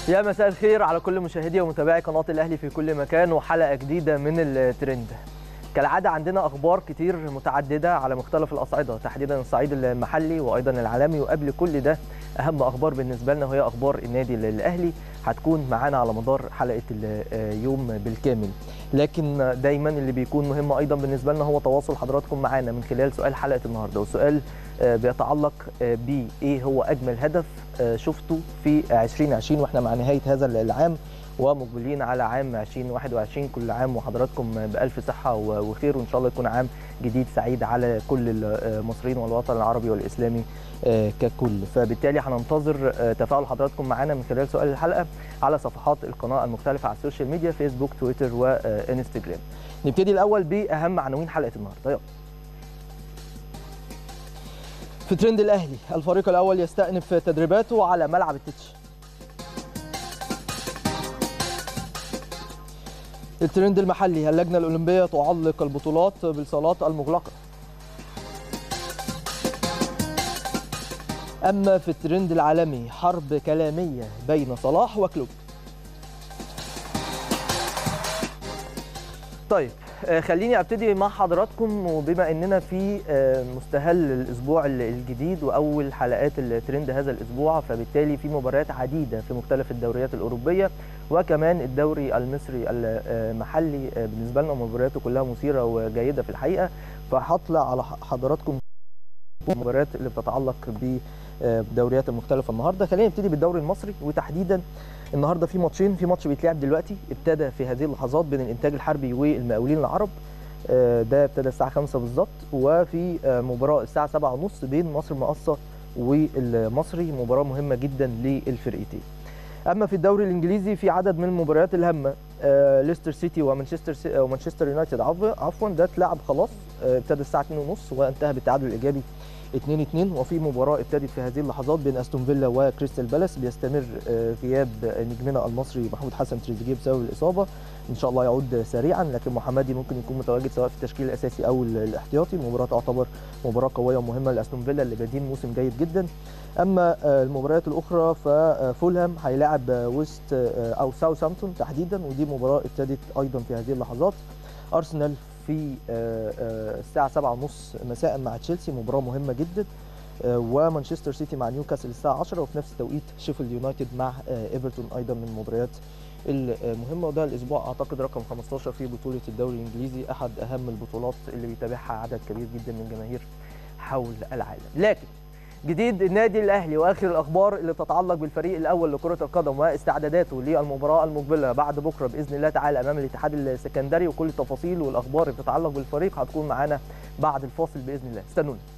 يا مساء الخير على كل مشاهدي ومتابعي قناة الأهلي في كل مكان وحلقة جديدة من الترند كالعادة عندنا أخبار كتير متعددة على مختلف الأصعدة تحديدا الصعيد المحلي وأيضا العالمي وقبل كل ده أهم أخبار بالنسبة لنا وهي أخبار النادي الأهلي هتكون معانا على مدار حلقة اليوم بالكامل لكن دايما اللي بيكون مهم أيضا بالنسبة لنا هو تواصل حضراتكم معانا من خلال سؤال حلقة النهاردة والسؤال بيتعلق بإيه هو أجمل هدف شفته في 2020 واحنا مع نهاية هذا العام ومقبلين على عام 2021 كل عام وحضراتكم بألف صحة وخير وإن شاء الله يكون عام جديد سعيد على كل المصريين والوطن العربي والإسلامي ككل فبالتالي هننتظر تفاعل حضراتكم معنا من خلال سؤال الحلقة على صفحات القناة المختلفة على السوشيال ميديا فيسبوك تويتر وانستجرام نبتدي الأول بأهم عناوين حلقة النهاردة يلا في ترند الأهلي الفريق الأول يستأنف تدريباته على ملعب التتش الترند المحلي اللجنة الأولمبية تعلق البطولات بالصالات المغلقة أما في الترند العالمي حرب كلامية بين صلاح وكلوب طيب خليني ابتدي مع حضراتكم وبما اننا في مستهل الاسبوع الجديد واول حلقات الترند هذا الاسبوع فبالتالي في مباريات عديده في مختلف الدوريات الاوروبيه وكمان الدوري المصري المحلي بالنسبه لنا مبارياته كلها مثيره وجيده في الحقيقه فهطلع على حضراتكم المباريات اللي بتتعلق بالدوريات المختلفه النهارده خلينا نبتدي بالدوري المصري وتحديدا النهارده في ماتشين في ماتش بيتلعب دلوقتي ابتدى في هذه اللحظات بين الانتاج الحربي والمقاولين العرب ده ابتدى الساعه 5 بالظبط وفي مباراه الساعه 7:30 بين مصر المقصه والمصري مباراه مهمه جدا للفرقتين اما في الدوري الانجليزي في عدد من المباريات الهامه ليستر سيتي ومانشستر سي ومانشستر يونايتد عفوا ده اتلعب خلاص ابتدى الساعه 2:30 وانتهى بالتعادل الايجابي 2 2 وفي مباراه ابتدت في هذه اللحظات بين استون فيلا وكريستال بالاس بيستمر غياب نجمنا المصري محمود حسن تريزيجيه بسبب الاصابه ان شاء الله يعود سريعا لكن محمدي ممكن يكون متواجد سواء في التشكيل الاساسي او الاحتياطي المباراه تعتبر مباراه قويه ومهمه لاستون فيلا اللي بادين موسم جيد جدا اما المباريات الاخرى ففولهام هيلاعب ويست او ساوثهامبتون تحديدا ودي مباراه ابتدت ايضا في هذه اللحظات ارسنال في الساعة 7:30 مساء مع تشيلسي مباراة مهمة جدا ومانشستر سيتي مع نيوكاسل الساعة 10 وفي نفس التوقيت شيفيلد يونايتد مع ايفرتون أيضا من المباريات المهمة وده الأسبوع أعتقد رقم 15 في بطولة الدوري الإنجليزي أحد أهم البطولات اللي بيتابعها عدد كبير جدا من الجماهير حول العالم لكن جديد النادي الاهلي واخر الاخبار اللي تتعلق بالفريق الاول لكره القدم واستعداداته للمباراه المقبله بعد بكره باذن الله تعالى امام الاتحاد السكندري وكل التفاصيل والاخبار اللي بتتعلق بالفريق هتكون معانا بعد الفاصل باذن الله استنونا